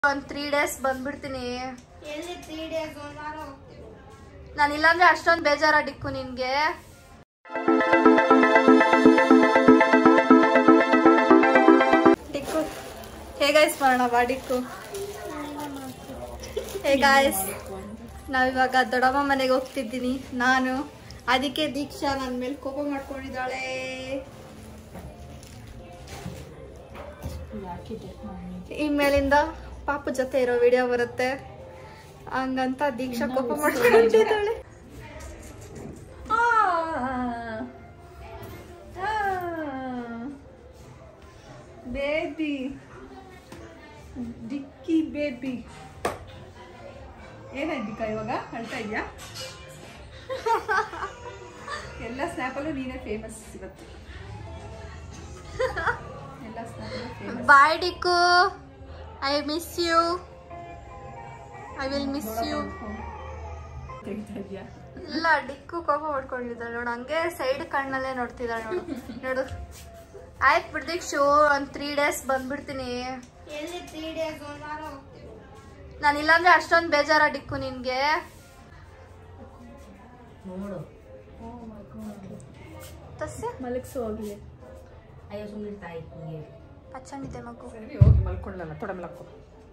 ಒಂದ್ three days ಬಂದ್ಬಿಡ್ತೀನಿ ಎಲ್ಲಿ ತ್ರೀ ಡೇಸ್ ಒಂದ್ ವಾರ ಹೋಗ್ತೀವಿ ನಾನು ಇಲ್ಲಾಂದ್ರೆ ಅಷ್ಟೊಂದು ಬೇಜಾರ ಡಿಕ್ಕು ನಿನ್ಗೆ ಡಿಕ್ಕು ಹೇಗಾಯ್ಸ್ ಮಾಡೋಣ ಬಾ ಡಿಕ್ಕು ಹೇಗಾಯ್ಸ್ ನಾವಿವಾಗ ದೊಡ್ಡಮ್ಮ ಮನೆಗೆ ಹೋಗ್ತಿದ್ದೀನಿ ನಾನು ಅದಕ್ಕೆ ದೀಕ್ಷಾ ನನ್ನ ಮೇಲೆ ಕೋಪ ಮಾಡ್ಕೊಂಡಿದ್ದಾಳೆ ಇನ್ಮೇಲಿಂದ ಪಾಪು ಜೊತೆ ಇರೋ ವಿಡಿಯೋ ಬರುತ್ತೆ ಹಂಗಂತ ದೀಕ್ಷಾ ಕೋಪ ಮಾಡ್ಕೊಂಡಿದ್ದಾಳೆ ಬೇಬಿ ಡಿಕ್ಕಿ ಬೇಬಿ ಏನಾಯ್ತಿಕ್ಕ ಇವಾಗ ಅಳ್ತಾ ಇದೆಯಾ ಎಲ್ಲ ಸ್ನ್ಯಾಪಲ್ಲೂ ನೀನೇ ಫೇಮಸ್ ಇವತ್ತು ಎಲ್ಲ ಸ್ನ್ಯಾಪಲ್ಲೂ ಫೇಮಸ್ ಬಾಯ್ ಡಿಕ್ಕು I miss you I will miss you ತೆಗಿತಾ ಇದೆಯಾ ಇಲ್ಲ ಡಿಕ್ಕು ಕೋಪ ಮಾಡ್ಕೊಂಡಿದ್ದಾಳೆ ನೋಡು ಹಂಗೆ ಸೈಡ್ ಕಣ್ಣಲ್ಲೇ ನೋಡ್ತಿದ್ದಾಳೆ ನೋಡು ನೋಡು ಆಯ್ತು ಬಿಡ್ದೀಕ್ಷು ಒಂದ್ ತ್ರೀ ಡೇಸ್ ಬಂದ್ಬಿಡ್ತೀನಿ ಎಲ್ಲಿ ತ್ರೀ ಡೇಸ್ ಒಂದ್ ವಾರ ಹೋಗ್ತೀವಿ ನಾನು ಇಲ್ಲಾಂದ್ರೆ ಅಷ್ಟೊಂದು ಬೇಜಾರ ಡಿಕ್ಕು ನಿನ್ಗೆ ನೋಡು ತಸ್ಯ ಮಲಗಿಸು ಹೋಗ್ಲಿ ಅಯ್ಯೋ ಸುಮ್ಮನೆ ತಾಯಿ ಹಿಂಗೆ ಪಚ್ಚಂಡಿದೆ ಮಗು ಸರಿ ಹೋಗಿ ಮಲ್ಕೊಳ್ಳಲ್ಲ ತೊಡೆ ಮಲಕ್ಕೋ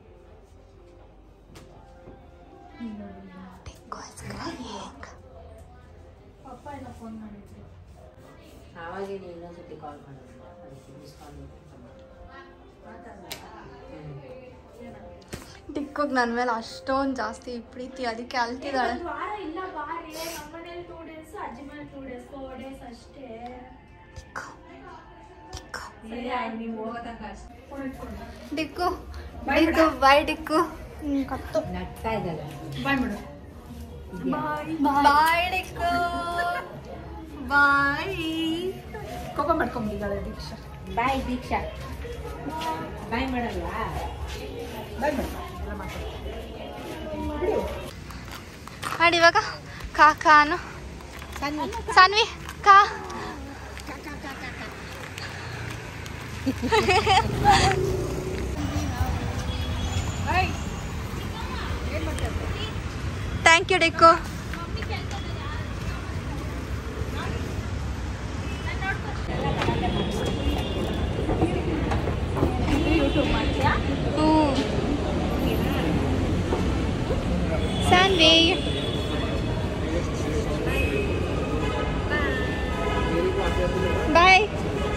ಆವಾಗೇ ನೀನು ಇನ್ನೊಂದ್ಸತಿ ಕಾಲ್ ಮಾಡಿದ್ರು ಅದಕ್ಕೆ ಮಿಸ್ ಕಾಲ್ ಡಿಕ್ಕುಗ್ ನನ್ನ ಮೇಲೆ ಅಷ್ಟೊಂದು ಜಾಸ್ತಿ ಪ್ರೀತಿ ಅದಕ್ಕೆ ಅಲ್ತಿದ್ದಾಳೆ ವಾರ ಇಲ್ಲ ಬಾರಿ ನಮ್ಮನೇಲಿ ಟೂ ಡೇಸ್ ಅಜ್ಜಿ ಮನೆ ಟೂ ಡೇಸ್ ಫೋರ್ ಡೇಸ್ ಅಷ್ಟೇ ನೀವು ಹೋಗೋ ತನಕ ಡಿಕ್ಕು ಡಿಕ್ಕು ಬಾಯ್ ಡಿಕ್ಕು ಕತ್ತು ನಗ್ತಾ ಇದ್ದಲ್ಲ ಬಾಯ್ ಮಾಡು ಬಾಯ್ ಡಿಕ್ಕು ಬಾಯ್ ಕೋಪ ಮಾಡ್ಕೊಂಬಿಟ್ಟಿದ್ದಾಳೆ ದೀಕ್ಷಾ ಬಾಯ್ ದೀಕ್ಷಾ ಬಾಯ್ ಮಾಡಲ್ವಾ ಬಾಯ್ ಮಾಡು ಎಲ್ಲ ಮಾತಾಡು ಬಿಡು ಮಾಡಿ ಇವಾಗ ಕಾ ಕಾನು ಸಾನ್ವಿ ಕಾ ಥ್ಯಾಂಕ್ ಯು ಡಿಕ್ಕು ಹ್ಞೂ ಸಾನ್ವಿ ಬಾಯ್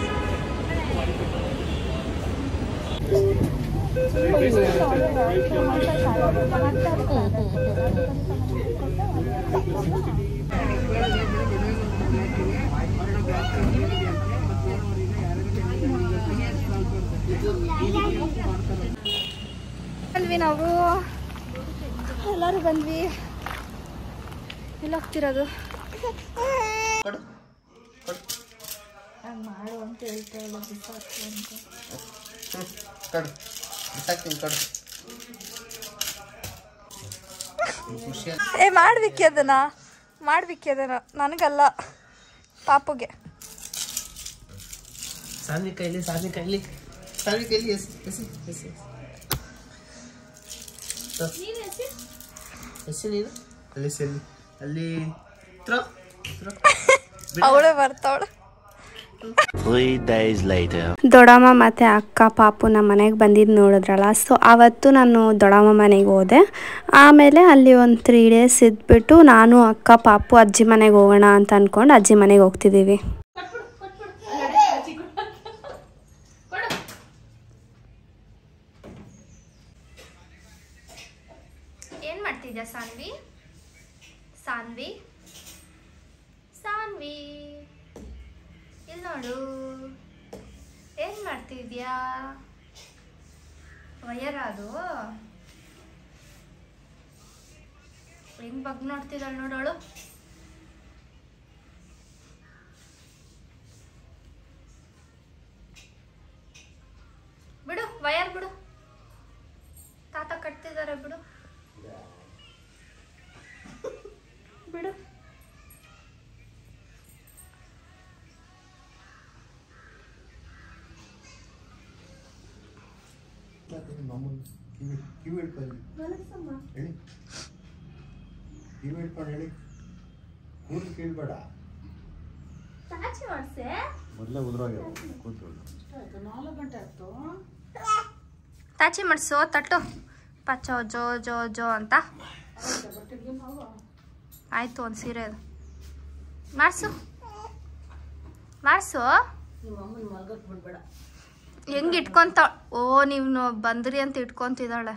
ಬಂದ್ವಿ ನಾವು ಎಲ್ಲರೂ ಬಂದ್ವಿ ಎಲ್ಲ ಹೋಗ್ತಿರೋದು ಮಾಡು ಅಂತ ಹೇಳ್ತಾ ಇಲ್ಲ ಬಿಸಾಕು ಅಂತ ಕಡು ಬಿಸಾಕ್ತೀನಿ ಕಡು ಖುಷಿ ಏ ಮಾಡ್ಬಿಕ್ಕಿ ಅದನ್ನ ಮಾಡ್ಬಿಕ್ಕಿ ಅದನ್ನ ನನಗಲ್ಲ ಪಾಪುಗೆ ಸಾನ್ವಿ ಕೈಲಿ ಸಾನ್ವಿ ಕೈಲಿ ಸಾನ್ವಿ ಕೈಲಿ ಎಸ್ ಎಸಿ ಎಸಿ ಎಸಿ ನೀನು ಅಲ್ಲಿ ಸೆಲ್ಲಿ ಅಲ್ಲಿ ತ್ರೋ ತ್ರೋ ಅವಳೇ ಬರ್ತಾವಳು Three days later. ದೊಡ್ಡಮ್ಮ ಮತ್ತು ಅಕ್ಕ ಪಾಪು ನಮ್ಮ ಮನೆಗೆ ಬಂದಿದ್ದು ನೋಡಿದ್ರಲ್ಲ ಸೊ ಆವತ್ತು ನಾನು ದೊಡ್ಡಮ್ಮ ಮನೆಗೆ ಹೋದೆ ಆಮೇಲೆ ಅಲ್ಲಿ ಒಂದು ತ್ರೀ ಡೇಸ್ ಇದ್ಬಿಟ್ಟು ನಾನು ಅಕ್ಕ ಪಾಪು ಅಜ್ಜಿ ಮನೆಗೆ ಹೋಗೋಣ ಅಂತ ಅಂದ್ಕೊಂಡು ಅಜ್ಜಿ ಮನೆಗೆ ಹೋಗ್ತಿದ್ದೀವಿ ಏನ್ ಮಾಡ್ತಿದ್ಯಾ ಸಾನ್ವಿ ಸಾನ್ವಿ ಸಾನ್ವಿ ಇಲ್ಲಿ ನೋಡು ಏನ್ ಮಾಡ್ತಿದ್ಯಾ ವಯರ ಅದು ಹೆಂಗ್ ಬಗ್ ನೋಡ್ತಿದ್ದಾಳೆ ನೋಡೋಳು ಬಿಡು ವಯರ್ ಬಿಡು ತಾತ ಕಟ್ತಿದ್ದಾರೆ ಬಿಡು ಬಿಡು ಕಿವಿ ಕಿವಿ ಹಿಡ್ಕೊಂಡು ಹೇಳಿ ಕಿವಿ ಹಿಡ್ಕೊಂಡು ಹೇಳಿ ಕೂದಲು ಕೇಳಬೇಡ ಚಾಚಿ ಮಾಡ್ಸೆ ಮೊದಲೇ ಉದುರೋಗ್ಯಾವ ಕೂದಲು ನಾಲ್ಕು ಗಂಟೆ ಆಯ್ತು ತಾಚಿ ಮಾಡಿಸು ತಟ್ಟು ಪಚ್ಚೋ ಜೋ ಜೋ ಜೋ ಅಂತ ಆಯ್ತು ಒಂದು ಸೀರೆ ಅದು ಮಾಡಿಸು ಮಾಡಿಸು ನಿಮ್ಮ ಅಮ್ಮನ ಮಲ್ಗಕ್ಕೆ ಬಿಡ್ಬೇಡ ಹೆಂಗ್ ಇಟ್ಕೊಂತ ಓ ನೀವು ಬಂದ್ರಿ ಅಂತ ಇಟ್ಕೊಂತಿದ್ದಾಳೆ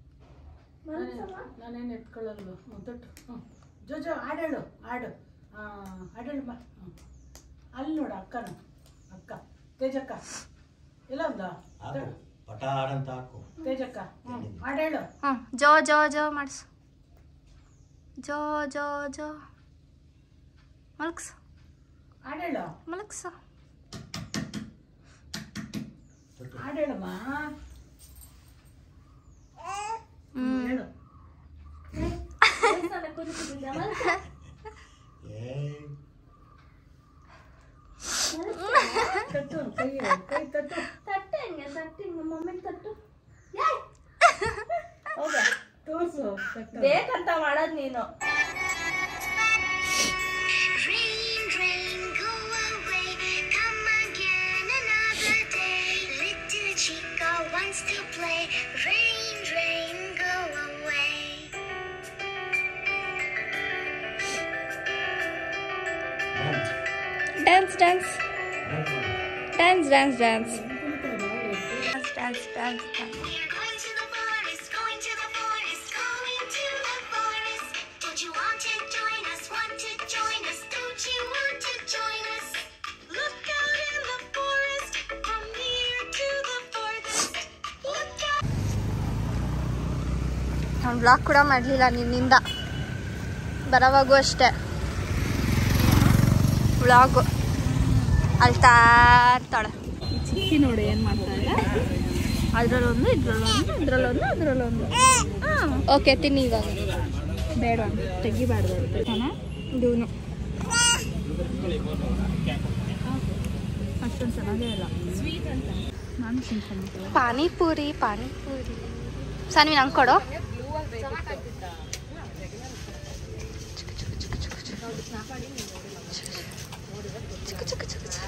ನಾನೇನು ಎತ್ಕೊಳ್ಳಲ್ವ ಹ್ಞೂ ತೊಟ್ಟು ಹ್ಞೂ ಜೋ ಜೋ ಹಾಡೇಳು ಹಾಡು ಹಾಂ ಹಾಡೇಳು ಬಾ ಹ್ಞೂ ಅಲ್ಲಿ ನೋಡು ಅಕ್ಕನ ಅಕ್ಕ ತೇಜಕ್ಕ ಇಲ್ಲ ಒಂದು ಹಾಕು ಪಟಾಡ್ ಅಂತ ಹಾಕು ತೇಜಕ್ಕ ಹ್ಞೂ ಹಾಡೇಳು ಹ್ಞೂ ಜೋ ಜೋ ಜೋ ಮಾಡಿಸು ಜೋ ಜೋ ಜೋ ಮಲಗ್ಸು ಹಾಡೇಳು ಮಲಗ್ಸು ಹಾಡೇಳಮ್ಮ ಹ್ಞೂ ಹೇಳು ದೇವಸ್ಥಾನ ಕೂರಿಸಿದ್ದಿಲ್ಲ ಏಯ್ ತಟ್ಟು ಕೈ ಕೈ ತಟ್ಟು ತಟ್ಟೆ ಹೆಂಗೆ ತಟ್ಟೆ ನಮ್ಮ ಮಮ್ಮಿ ತಟ್ಟು ಹೌದಾ ತೋರಿಸು ತಟ್ಟು ಬೇಕಂತ ಮಾಡೋದ್ ನೀನು Rain, rain, go away. Come again another day. Little Chica wants to play. Rain, rain, go away. Dance dance dance dance dance dance dance dance dance We're going to the forest, going to the forest, going to the forest. Don't you want to join us? Want to join us? Don't you want to join us? Look out in the forest, from here to the farthest. Look out. ನಾನು blog ಕೂಡ ಮಾಡಲಿಲ್ಲ ನಿನ್ನಿಂದ ಬರೋವಾಗೂ ಅಷ್ಟೇ vlog ಅಳ್ತಾ ಇರ್ತಾಳೆ ಚಿಕ್ಕಿ ನೋಡಿ ಏನ್ ಮಾಡ್ತಾಳೆ ಅದ್ರಲ್ಲೊಂದು ಇದ್ರಲ್ಲೊಂದು ಇದ್ರಲ್ಲೊಂದು ಅದ್ರಲ್ಲೊಂದು ಓಕೆ ತಿನ್ನಿ ಇವಾಗ ಬೇಡ ತೆಗಿಬಾರ್ದು ಇವನು ಅಷ್ಟೊಂದು ಚೆನ್ನಾಗೇ ಇಲ್ಲ ಸ್ವೀಟ್ ಅಂತ ನಾನು ತಿನ್ಕೊಂಡಿದ್ದೆ ಪಾನಿಪುರಿ ಪಾನಿಪುರಿ ಸಾನ್ವಿ ನಂಗೆ ಕೊಡು ಚಿಕ್ಕ ಚಿಕ್ಕ ಚಿಕ್ಕ ಚಿಕ್ಕ.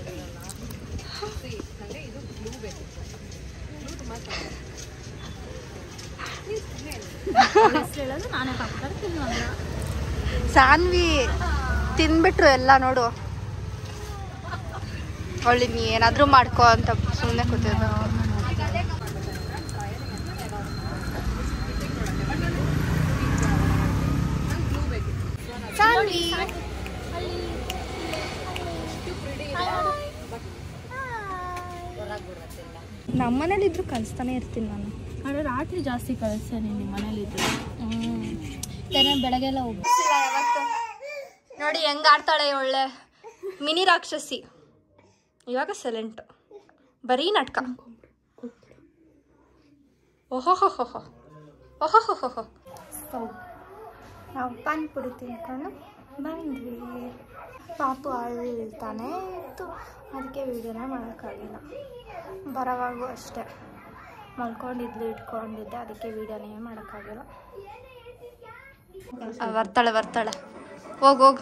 ಹೇಳೋದು ನಾನೇ ಹಾಕ್ತಾರೆ ತಿನ್ನುವಂಗ ಸಾನ್ವಿ ತಿನ್ಬಿಟ್ರು ಎಲ್ಲ ನೋಡು ಒಳ್ಳೆ ನೀ ಏನಾದರೂ ಮಾಡ್ಕೋ ಅಂತ ಸುಮ್ಮನೆ ಕೂತಿದ್ದ ಸಾನ್ವಿ ನಮ್ಮನೇಲಿ ಇದ್ರು ಕಲಿಸ್ತಾನೆ ಇರ್ತೀನಿ ನಾನು ಆದ್ರೆ ರಾತ್ರಿ ಜಾಸ್ತಿ ಕಳಿಸ್ತೇನೆ ನಿಮ್ಮ ಮನೇಲಿದ್ದು ನಾನು ಬೆಳಗ್ಗೆ ಎಲ್ಲ ನೋಡಿ ಹೆಂಗ್ ಆಡ್ತಾಳೆ ಒಳ್ಳೆ ಮಿನಿ ರಾಕ್ಷಸಿ ಇವಾಗ ಸೈಲೆಂಟ್ ಬರೀ ನಾಟಕ ಓಹೋಹೋಹೋ ಓಹೋಹೋಹೋ ನಾವು ಪಾನಿಪುರಿ ತಿನ್ಕೊಂಡು ಬಂದ್ವಿ ಪಾಪು ಅಳ್ತಾನೆ ಇತ್ತು ಅದಕ್ಕೆ ವೀಡಿಯೋನ ಮಾಡೋಕ್ಕಾಗಿಲ್ಲ ಬರೋವಾಗೂ ಅಷ್ಟೇ ಮಲ್ಕೊಂಡಿದ್ಲು ಇಟ್ಕೊಂಡಿದ್ದೆ ಅದಕ್ಕೆ ವೀಡಿಯೋನೇ ಮಾಡೋಕ್ಕಾಗಿಲ್ಲ ಆ, ಬರ್ತಾಳೆ ಬರ್ತಾಳೆ ಹೋಗ್ ಹೋಗ್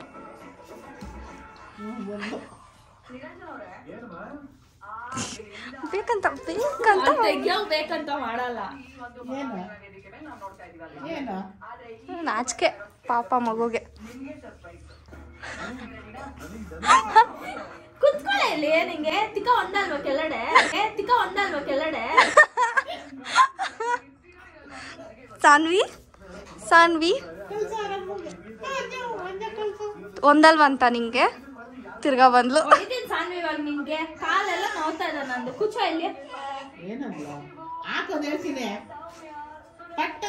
ಬೇಕಂತ ಬೇಕಂತ ತೆಗಿಯೋಕ್ ಬೇಕಂತ ಮಾಡಲ್ಲ ಏನು ಏನು ನಾಚಿಕೆ ಪಾಪ ಮಗುಗೆ ಕುತ್ಕೊಳ್ಳೆ ಇಲ್ಲಿ ನಿಂಗೆ ತಿಕ್ಕ ಒಂದಲ್ವಾ ಕೆಳಗಡೆ ಏ, ತಿಕ್ಕ ಒಂದಲ್ವಾ ಕೆಳಗಡೆ ಸಾನ್ವಿ ಸಾನ್ವಿ ಒಂದಲ್ವಂತ ನಿಂಗೆ ತಿರ್ಗಾ ಬಂದ್ಲು ಹೊಡಿತೀನಿ ಸಾನ್ವಿ ಇವಾಗ ನಿಂಗೆ ಕಾಲೆಲ್ಲ ನೋವ್ತಾ ಇದೆ ನಂದು ಕುಚ್ಚ ಇಲ್ಲಿ ಏನಲ್ಲ ಹಾಕೋದು ಹೇಳ್ತೀನಿ ಪಟ್ಟ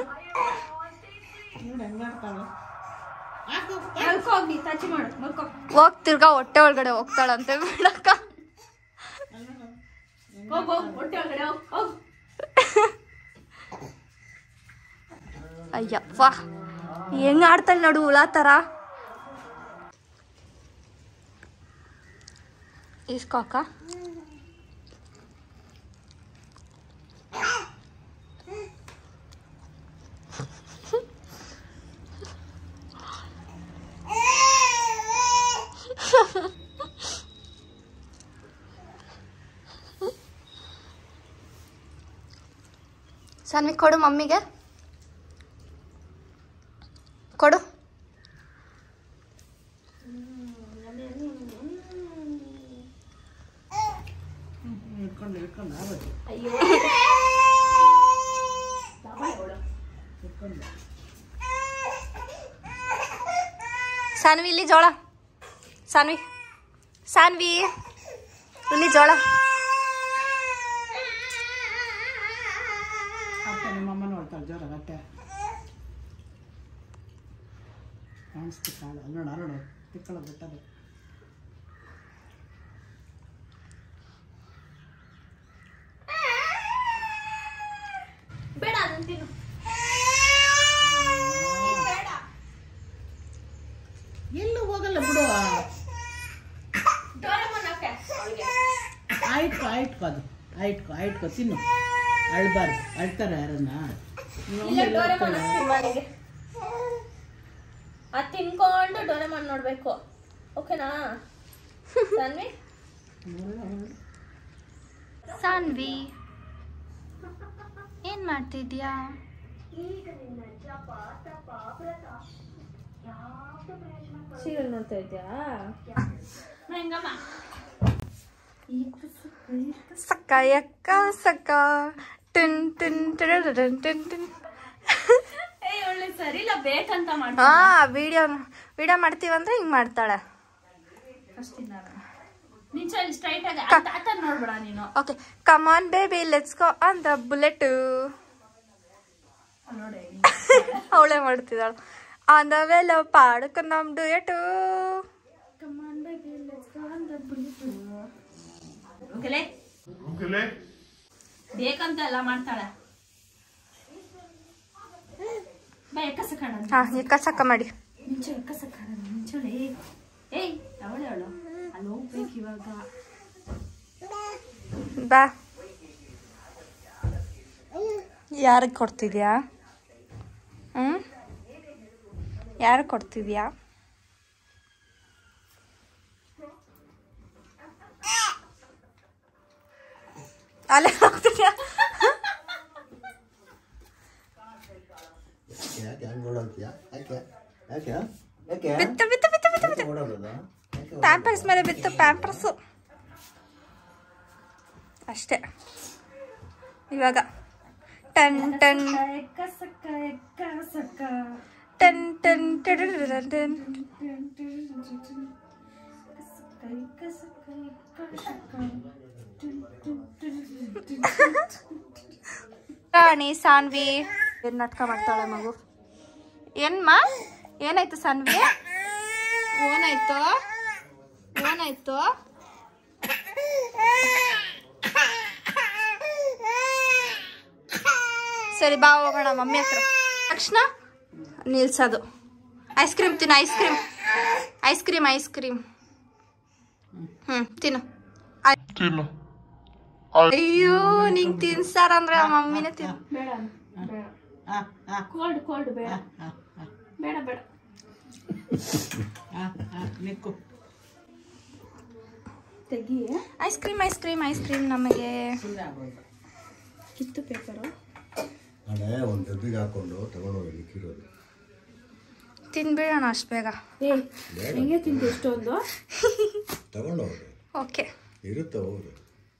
ನೋಡಿ ಹೆಂಗ್ ಮಾಡ್ತಾಳೆ ಹಾಕು ಮಲ್ಕೋ ಹೋಗಿ ಟಚ್ ಮಾಡು ಮಲ್ಕೋ ಹೋಗ್ ತಿರ್ಗಾ ಹೊಟ್ಟೆ ಒಳಗಡೆ ಹೋಗ್ತಾಳಂತೆ ಬಿಡಕ್ಕ ಹೋಗ್ ಹೋಗ್ ಹೊಟ್ಟೆ ಒಳಗಡೆ ಹೋಗ್ ಹೋಗ್ ಅಯ್ಯಪ್ಪ ಹೆಂಗ್ ಆಡ್ತಾಳೆ ನೋಡು ಹುಳ ತರ ಇಸ್ಕೋ ಅಕ್ಕ ಸಾನ್ವಿ ಕೊಡು ಮಮ್ಮಿಗೆ ಕೊಡು ಇಟ್ಕೊಂಡು ಇಟ್ಕೊಂಡು ಆಗೋದು ಇಟ್ಕೊಂಡು ಸಾನ್ವಿ ಇಲ್ಲಿ ಜೋಳ ಸಾನ್ವಿ ಸಾನ್ವಿ ಇಲ್ಲಿ ಜೋಳ ಅಪ್ಪ ನಿಮ್ಮಮ್ಮ ನೋಡ್ತಾಳೆ ಜೋರ ಗಟ್ಟೆ ಕಾಣಿಸ್ತು ಕಾಳು ಅಲ್ಲಿ ನೋಡು ಅಲ್ಲೋಡು ತಿಕ್ಕಳ ಬಿಟ್ಟದು ಬೇಡ ಅದನ್ನ ತಿನ್ನು ಎಲ್ಲೂ ಹೋಗಲ್ಲ ಬಿಡು ಡೋರೆಮೋನ್ ಹಾಕೆ ಅವಳಿಗೆ ಆಯ್ತು ಆಯ್ತು ಅದು ಆಯ್ತು ಆಯ್ತು ತಿನ್ನು ಅಳ್ಬಾರ್ದು ಅಳ್ತಾರೆ ಯಾರನ್ನ ನಿಮ್ಮ ಅಮ್ಮ ಇಲ್ಲ ಎಲ್ಲ ಡೋರೆಮೋನ್ ಹೋಗ್ತಾಳೆ. ಹಾಕ್ತೀನಿ ಬಾಯಿಗೆ ಅದು ತಿನ್ಕೊಂಡು ಡೋರೆಮೋನ್ ನೋಡ್ಬೇಕು ಓಕೆನಾ ಸಾನ್ವಿ ಸಾನ್ವಿ ಏನ್ ಮಾಡ್ತಿದ್ಯಾ ಸೀರಿಯಲ್ ನೋಡ್ತಾ ಇದ್ಯಾ ಹೆಂಗಮ್ಮ ಸಕ್ಕ ಯಕ್ಕ ಸಕ್ಕ ಟನ್ ಟನ್ ಟನ್ ಟನ್ ಟನ್ ಟನ್ ಏಯ್ ಒಳ್ಳೆ ಸರಿ ಇಲ್ಲ ಬೇಕಂತ ಮಾಡಿ ಹಾ ವಿಡಿಯೋ ವಿಡಿಯೋ ಮಾಡ್ತೀವಂದ್ರೆ ಹಿಂಗ್ ಮಾಡ್ತಾಳೆ ನಿಂಚ ಸ್ಟ್ರೈಟ್ ಆಗಿ ಆತ ನೋಡ್ಬೇಡ ನೀನು okay come on baby let's go on the bullet ನೋಡಿ ಅವಳೇ ಮಾಡ್ತಿದ್ದಾಳೆ ಆನ್ ದ ವೆಲ್ ಪಾಡಕ ನಮ್ ಡುಯಟು ಓಕೆಲೆ ಬೇಕಂತ ಎಲ್ಲ ಮಾಡ್ತಾಳೆ ಬಾ ಎಕ್ಕಸ ಕಾಣ ಹಾ ಎಕ್ಕ ಸಕ್ಕ ಮಾಡಿ ನಿಂಚ ಎಕ್ಕಸ ಕಾಣ ನಿಂಚಳೆ ಏಯ್ ಅವಳೆ ಅವಳು ಅಲ್ಲಿ ಹೋಗ್ಬೇಕು ಇವಾಗ ಬಾ ಯಾರಿಗೆ ಕೊಡ್ತಿದ್ಯಾ ಹ್ಮ್ ಯಾರು ಕೊಡ್ತಿದ್ಯಾ ಅಲ್ಲೇ ಹೋಗ್ತಿದ್ಯಾ ಯಾಕೆ ಹಂಗೆ ಓಡೋಗ್ತೀಯ ಯಾಕೆ ಯಾಕೆ ಯಾಕೆ ಬಿತ್ತು ಬಿತ್ತು ಬಿತ್ತು ಬಿತ್ತು ಬಿತ್ತು ಯಾಕೆ ಓಡೋಗೋದು ಯಾಕೆ ಪ್ಯಾಂಪರ್ಸ್ ಮೇಲೆ ಬಿತ್ತು ಪ್ಯಾಂಪರ್ಸು ಅಷ್ಟೇ ಇವಾಗ ಟನ್ ಟನ್ ಎಕ್ಕಸಕ್ಕ ಎಕ್ಕಸಕ್ಕ ಟನ್ ಟನ್ ಟಡಡಡಡನ್ ಟನ್. ರಾಣಿ ಸಾನ್ವಿ ಏನ್ ನಾಟಕ ಮಾಡ್ತಾಳೆ ಮಗು ಏನ್ಮಾ ಏನಾಯ್ತು ಸಾನ್ವಿ ಓನಾಯ್ತು ಓನಾಯ್ತು ಸರಿ ಬಾ ಹೋಗೋಣ ಮಮ್ಮಿ ಹತ್ರ ತಕ್ಷಣ ನಿಲ್ಸೋದು ಐಸ್ ಕ್ರೀಮ್ ತಿನ್ನು ice cream ice cream ice cream hmm ತಿನ್ನು ತಿನ್ನು ಅಯ್ಯೋ ನಿಂಗ್ ತಿನ್ಸಾರ ಅಂದ್ರೆ ಮಮ್ಮಿನೇ ತಿನ್ ಬೇಡ ಬೇಡ ಹಾಂ ಹಾಂ ಕೋಲ್ಡ್ ಕೋಲ್ಡ್ ಬೇಡ ಹಾಂ ಹಾಂ ಬೇಡ ಬೇಡ ಹಾಂ ಹಾಂ ನಿಕ್ಕು ತೆಗಿ ice cream ice cream ice cream ನಮಗೆ ಸುಮ್ಮನೆ ಆಗೋದು ಕಿತ್ತು ಪೇಪರು ನಾಳೆ ಒಂದು ಡಬ್ಬಿಗೆ ಹಾಕೊಂಡು ತಗೊಂಡೋಗಿ ಲಿಕ್ಕಿರೋದು ತಿನ್ಬಿಡೋಣ ಅಷ್ಟು ಬೇಗ ಏ ಹೆಂಗೆ ತಿಂದು ಎಷ್ಟೊಂದು ತಗೊಂಡೋಗ್ರಿ ಓಕೆ ಇರುತ್ತೆ ಹೋಗ್ರಿ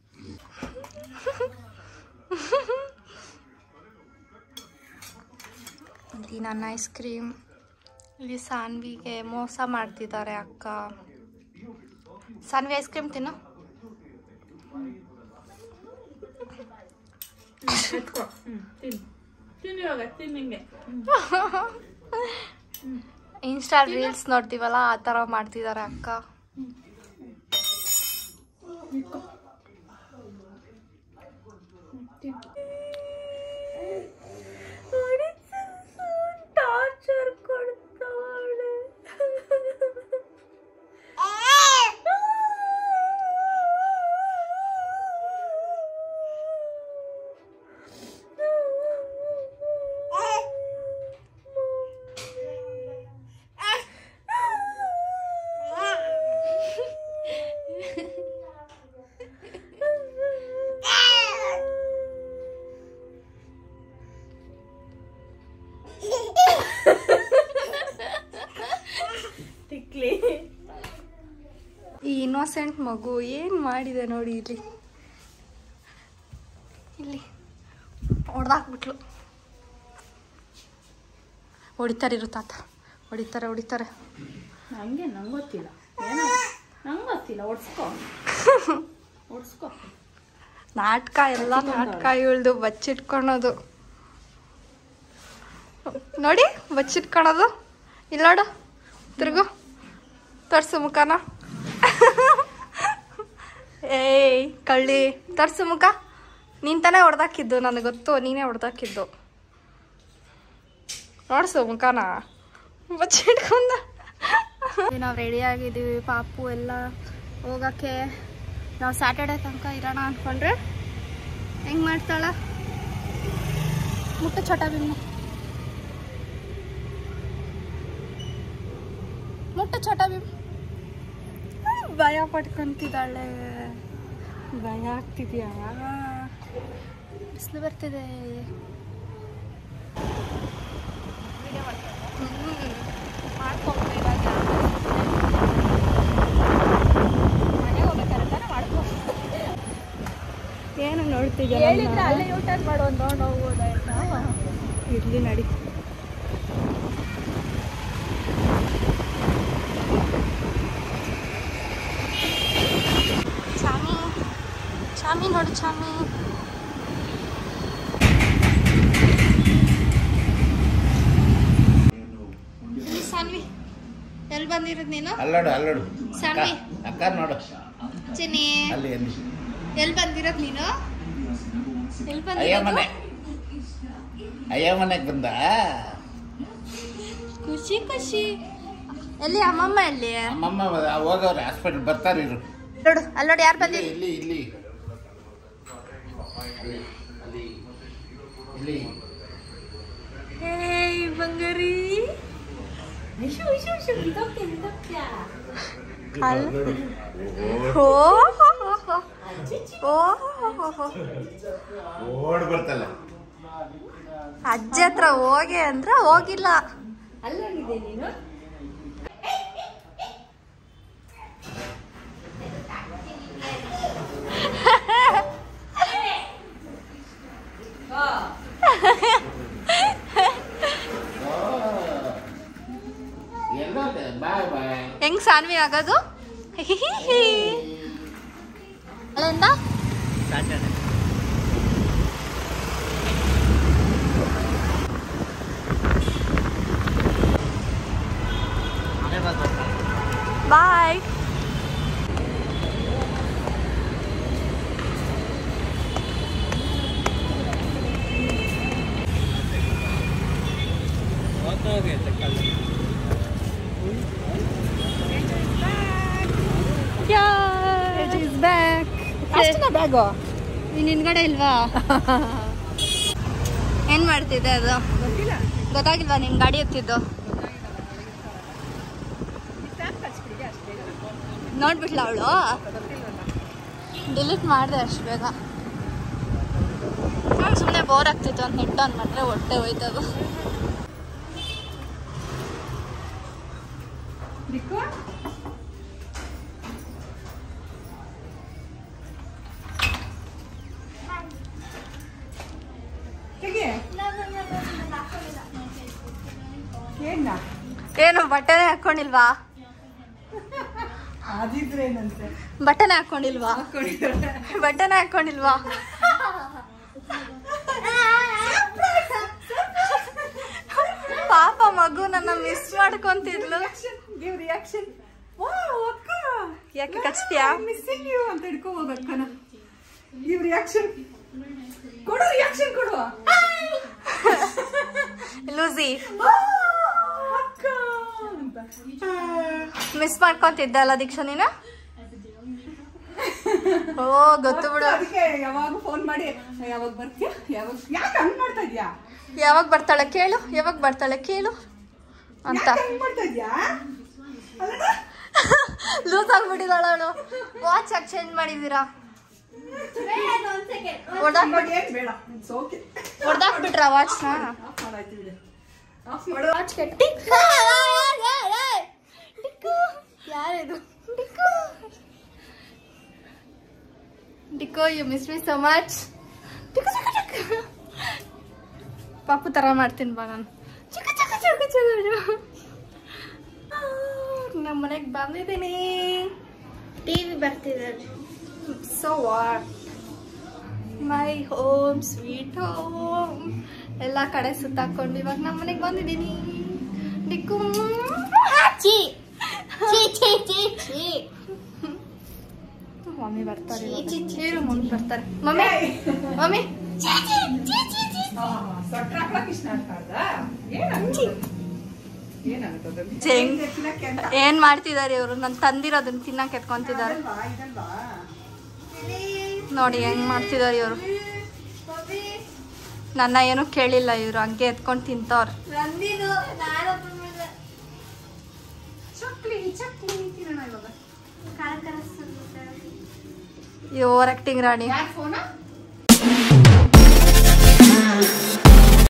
ಇಲ್ಲಿ ನನ್ನ ಐಸ್ ಕ್ರೀಮ್ ಇಲ್ಲಿ ಸಾನ್ವಿಗೆ ಮೋಸ ಮಾಡ್ತಿದ್ದಾರೆ ಅಕ್ಕ ಸಾನ್ವಿ ಐಸ್ ಕ್ರೀಮ್ ತಿನ್ನು ಎತ್ಕೊ ಹ್ಞೂ ತಿನ್ನು ತಿನ್ನು ಇವಾಗ ತಿನ್ನು ಹಿಂಗೆ ಇನ್ಸ್ಟಾ ರೀಲ್ಸ್ ನೋಡ್ತೀವಲ್ಲ ಆ ಥರ ಮಾಡ್ತಿದ್ದಾರೆ ಅಕ್ಕ ಟಾರ್ಚರ್ ಕೊಡ್ತಾಳೆ ಇನ್ನೋಸೆಂಟ್ ಮಗು ಏನು ಮಾಡಿದೆ ನೋಡಿ ಇಲ್ಲಿ ಇಲ್ಲಿ ಹೊಡೆದಾಕ್ಬಿಟ್ಲು ಹೊಡಿತಾರೆ ಇರು ತಾತ ಹೊಡಿತಾರೆ ಹೊಡಿತಾರೆ ಹಂಗೆ ನಂಗೆ ಗೊತ್ತಿಲ್ಲ ಏನೋ ನಂಗೆ ಗೊತ್ತಿಲ್ಲ ಓಡಿಸ್ಕೊ ಓಡಿಸ್ಕೊ ನಾಟಕ ಎಲ್ಲ ನಾಟಕ ಇವಳ್ದು ಬಚ್ಚಿಟ್ಕೊಳೋದು ನೋಡಿ ಬಚ್ಚಿಟ್ಕೊಳೋದು ಇಲ್ಲ ನೋಡು ತಿರ್ಗು ತರ್ಸು ಮುಖನ ಏಯ್ ಕಳ್ಳಿ ತರ್ಸು ಮುಖ ನೀನ್ ತಾನೇ ಹೊಡೆದಾಕಿದ್ದು ನನಗೆ ಗೊತ್ತು ನೀನೇ ಹೊಡೆದಾಕಿದ್ದು ನೋಡ್ಸು ಮುಖನ ಬಚ್ಚಿಟ್ಕೊಂಡ ನಾವು ರೆಡಿ ಆಗಿದ್ದೀವಿ ಪಾಪು ಎಲ್ಲ ಹೋಗಕ್ಕೆ ನಾವು ಸ್ಯಾಟರ್ಡೆ ತನಕ ಇರೋಣ ಅಂದ್ಕೊಂಡ್ರೆ ಹೆಂಗ್ ಮಾಡ್ತಾಳ ಮುಟ್ಟ ಚೋಟ ಬಿನ್ನು ಮುಟ್ಟ ಚೋಟ ಬಿಮ್ ಭಯ ಪಡ್ಕೊಂತಿದ್ದಾಳೆ ಭಯ ಆಗ್ತಿದ್ಯಾ ಬಿಸಿಲು ಬರ್ತಿದೆ ಮಾಡ್ಕೊಂಡು ಇವಾಗ ಮನೆ ಹೋಗ್ಬೇಕಾದ್ರೆ ತಾನೇ ಮಾಡ್ಕೊ ಏನು ನೋಡ್ತಿದ್ಯಾ ಹೇಳಿದ್ರೆ ಅಲ್ಲೇ ಯೂಟರ್ನ್ ಮಾಡು ಒಂದು ನೋಡಿ ಹೋಗ್ಬೋದಾಯ್ತಾ ಇರ್ಲಿ ನಡಿ ಚಾಮಿ ಚಾಮಿ ನೋಡು ಚಾಮಿ ಇಲ್ಲಿ ಸಾನ್ವಿ ಎಲ್ಲಿ ಬಂದಿರೋದು ನೀನು ಅಲ್ಲೋಡು ಅಲ್ಲೋಡು ಸಾನ್ವಿ ಅಕ್ಕ ನೋಡು ಚಿನ್ನಿ ಅಲ್ಲಿ ಅಲ್ಲಿ ಎಲ್ಲಿ ಬಂದಿರೋದು ನೀನು ಎಲ್ಲಿ ಅಯ್ಯ ಬಂದಿರೋದು ಮನೆ ಅಯ್ಯ ಮನೆಗೆ ಬಂದ ಖುಷಿ ಖುಷಿ ಎಲ್ಲಿ ಅಮ್ಮಮ್ಮ ಎಲ್ಲಿ ಅಮ್ಮಮ್ಮ ಹೋಗವ್ರೆ ಹಾಸ್ಪಿಟ್ಲ್ ಬರ್ತಾರೆ ಇರು ನೋಡು ಅಲ್ಲಿ ನೋಡಿ ಯಾರು ಬಂದಿರಿ ಇಲ್ಲಿ ಇಲ್ಲಿ ಅಲ್ಲಿ ಇಲ್ಲಿ ಹೇಯ್ ಬಂಗಾರಿ ಅಲ್ಲ ಓ ಓ ಓಡ್ ಬರ್ತಲ್ಲ ಅಜ್ಜಿ ಹತ್ರ ಹೋಗಿ ಅಂದ್ರೆ ಹೋಗಿಲ್ಲ ಎಲ್ಲೋದೆ ಬಾಯ್ ಬಾಯ್ ಹೆಂಗ್ ಸಾನ್ವಿ ಆಗೋದು ಅಲ್ಲಿಂದ ಬಾಯ್ ಅಷ್ಟೇನಾ ಬ್ಯಾಗು ನೀನ್ ಹಿಂದ್ಗಡೆ ಇಲ್ವಾ ಏನ್ ಮಾಡ್ತಿದ್ದೆ ಅದು ಗೊತ್ತಾಗಿಲ್ವಾ ನಿಮ್ ಗಾಡಿ ಎತ್ತಿದ್ದು ನೋಡ್ಬಿಟ್ಲ ಅವಳು ಡಿಲೀಟ್ ಮಾಡಿದೆ ಅಷ್ಟು ಬೇಗ ಸುಮ್ಮನೆ ಬೋರ್ ಆಗ್ತಿತ್ತು ಅಂತ ನೆಟ್ ಆನ್ ಮಾಡಿದ್ರೆ ಹೊಟ್ಟೆ ಹೋಯ್ತದು ಏನ ಏನು ಬಟ್ಟೆನೇ ಹಾಕೊಂಡಿಲ್ವಾ ಆದಿದ್ರೇನಂತೆ ಬಟ್ಟೆನೇ ಹಾಕೊಂಡಿಲ್ವಾ ಬಟ್ಟೆನೇ ಹಾಕೊಂಡಿಲ್ವಾ ಪಾಪ ಮಗು ನನ್ನ ಮಿಸ್ ಮಾಡ್ಕೊಂತಿದ್ಲು ಗಿವ್ ರಿಯಾಕ್ಷನ್ ವಾ ಅಕ್ಕ ಯಾಕೆ ಕಚ್ತೀಯಾ ಮಿಸ್ಸಿಂಗ್ ಯು ಅಂತ ಹಿಡ್ಕೊ ಹೋಗ ಅಕ್ಕನ ಗಿವ್ ರಿಯಾಕ್ಷನ್ ಕೊಡು ರಿಯಾಕ್ಷನ್ ಕೊಡು ಲೂಸಿ ಆ, ಅಕ್ಕ ಅಂತ ಮಿಸ್ ಮಾಡ್ಕೊಂತಿದ್ದಲ್ಲ ದೀಕ್ಷಾ ನೀನು ಓ ಗೊತ್ತು ಬಿಡು ಅದಕ್ಕೆ ಯಾವಾಗ ಫೋನ್ ಮಾಡಿ ಯಾವಾಗ ಬರ್ತೀಯ ಯಾವಾಗ ಯಾಕೆ ಹಂಗ್ ಮಾಡ್ತಾ ಇದ್ಯಾ ಯಾವಾಗ ಬರ್ತಾಳೆ ಕೇಳು ಯಾವಾಗ ಬರ್ತಾಳೆ ಕೇಳು ಅಂತ ಯಾಕೆ ಹಂಗ್ ಮಾಡ್ತಾ ಇದ್ಯಾ ಅಲ್ಲಣ್ಣ? ಲೂಸ್ ಆಗ್ಬಿಟ್ಟಿದ್ದಾಳ ಅವಳು ವಾಚ್ ಯಾಕೆ ಚೇಂಜ್ ಮಾಡಿದೀರಾ ಹೊಡ್ದಾಕ್ಬಿಟ್ ಇವಾಗ ಏನ್ ಬೇಡ ಇಟ್ಸ್ ಓಕೆ ಹೊಡ್ದಾಕ್ಬಿಟ್ರ ವಾಚ್ನ ಆಫ್ ಮಾಡಾಯ್ತು ಬಿಡು ಆಫ್ ಮಾಡು ವಾಚ್ ಕಟ್ಟಿ ಯಾರಿದು ಡಿಕೋ you miss me so much ಪಾಪು ಥರ ಮಾಡ್ತೀನಿ ಬಾ ನಾನು ಚಿಕ್ಕ ಚಿಕ್ಕ ಚಿಕ್ಕ ಚಿಕ್ಕ ನಮ್ಮ ಮನೆಗೆ ಬಂದಿದ್ದೀನಿ ಟಿ ವಿ ಬರ್ತಿದೆ so what my home sweet home ಎಲ್ಲ ಕಡೆ ಸುತ್ತಾಕೊಂಡು ಇವಾಗ ನಮ್ಮ ಮನೆಗೆ ಬಂದಿದ್ದೀನಿ ಡಿಕ್ಕು ಚಿ ಚಿ ಚಿ ಚಿ ಚಿ ಮಮ್ಮಿ ಬರ್ತಾರೆ ಇರು ಮಮ್ಮಿ ಬರ್ತಾರೆ ಮಮ್ಮಿ ಮಮ್ಮಿ ಚಿ ಚಿ ಚಿ ಚಿ ಚಿ ಸೊಟ್ಟ ಹಾಕ್ಲಕ್ ಇಷ್ಟ ಆಗ್ತದ ಏನಾಗ್ತದೆ ಜಂಗ್ ಏನ್ ಮಾಡ್ತಿದಾರೆ ಇವರು ನಾನು ತಂದಿರೋದನ್ನ ತಿನ್ನಕ್ ಎತ್ಕೊಂತಿದ್ದಾರೆ ನೋಡಿ ಹೆಂಗ್ ಮಾಡ್ತಿದಾರೆ ಇವರು ನನ್ನ ಏನು ಕೇಳಿಲ್ಲ ಇವ್ರು ಹಂಗೆ ಎತ್ಕೊಂಡು ತಿಂತವ್ರೆ ಚಕ್ಲಿ ಚಕ್ಲಿ ತಿನ್ನೋಣ ಇವಾಗ ಓವರ್ ಆಕ್ಟಿಂಗ್ ರಾಣಿ ಯಾರ್ ಫೋನ